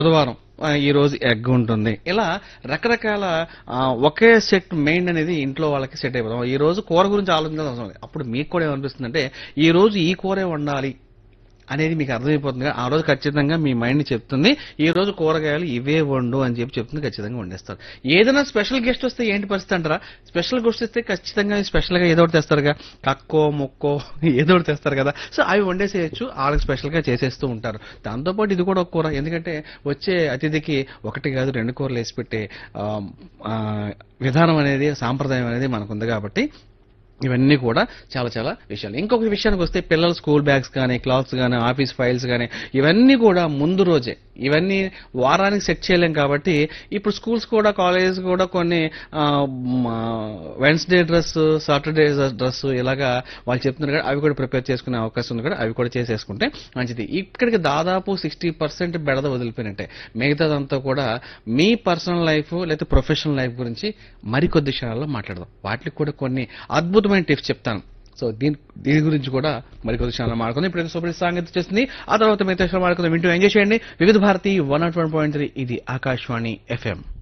బుధవారం ఆ, ఈ రోజు ఎగ్ ఉంటుంది ఇలా రకరకాల ఆ, ఒకే సెట్ మెయిన్ అనేది ఇంట్లో వాళ్ళకి సెట్ అయిపోతాం ఈ రోజు కూర గురించి ఆలోచించాల్సిన అవసరం లేదు అప్పుడు మీకు కూడా ఏమనిపిస్తుంది అంటే ఈ రోజు ఈ కూరే వండాలి అనేది మీకు అర్థమైపోతుంది కదా, ఆ రోజు ఖచ్చితంగా మీ మైండ్ చెప్తుంది ఈ రోజు కూరగాయలు ఇవే వండు అని చెప్పి చెప్తుంది ఖచ్చితంగా వండేస్తారు ఏదైనా స్పెషల్ గెస్ట్ వస్తే ఏంటి పరిస్థితి అంటారా స్పెషల్ గెస్ట్ వస్తే ఖచ్చితంగా స్పెషల్ గా ఏదో ఒకటి తెస్తారుగా కక్కో ముక్కో ఏదో ఒకటి తెస్తారు కదా సో అవి వండేసేయచ్చు వాళ్ళకి స్పెషల్ గా చేసేస్తూ ఉంటారు దాంతోపాటు ఇది కూడా ఒక కూర ఎందుకంటే వచ్చే అతిథికి ఒకటి కాదు రెండు కూరలు వేసి పెట్టే ఆ, ఆ, విధానం అనేది సాంప్రదాయం అనేది మనకుంది కాబట్టి ఇవన్నీ కూడా చాలా చాలా విషయాలు ఇంకొక విషయానికి వస్తే పిల్లల స్కూల్ బ్యాగ్స్ కానీ క్లాత్స్ కానీ ఆఫీస్ ఫైల్స్ కానీ ఇవన్నీ కూడా ముందు రోజే ఇవన్నీ వారానికి సెట్ చేయలేం కాబట్టి ఇప్పుడు స్కూల్స్ కూడా కాలేజ్ కూడా కొన్ని వెన్స్డే డ్రెస్ సాటర్డే డ్రెస్ ఇలాగా వాళ్ళు చెప్తున్నారు కదా అవి కూడా ప్రిపేర్ చేసుకునే అవకాశం ఉంది కూడా అవి కూడా చేసేసుకుంటే మంచిది ఇక్కడికి దాదాపు సిక్స్టీ పర్సెంట్ బెడద వదిలిపోయినట్టే మిగతాదంతా కూడా మీ పర్సనల్ లైఫ్ లేకపోతే ప్రొఫెషనల్ లైఫ్ గురించి మరికొద్ది క్షణాల్లో మాట్లాడదాం వాటికి కూడా కొన్ని అద్భుతమైన టిప్స్ చెప్తాను సో దీని దీని గురించి కూడా మరికొద్ది క్షణాలు మాట్లాడుకుందాం ఇప్పుడు సూపర్ సాంగతి చేస్తుంది ఆ తర్వాత మిగతా విషయాలు మాట్లాడుకుందాం వింటూ ఎంజాయ్ చేయండి Vividh Bharati one nought one point three ఇది ఆకాశవాణి ఎఫ్ఎం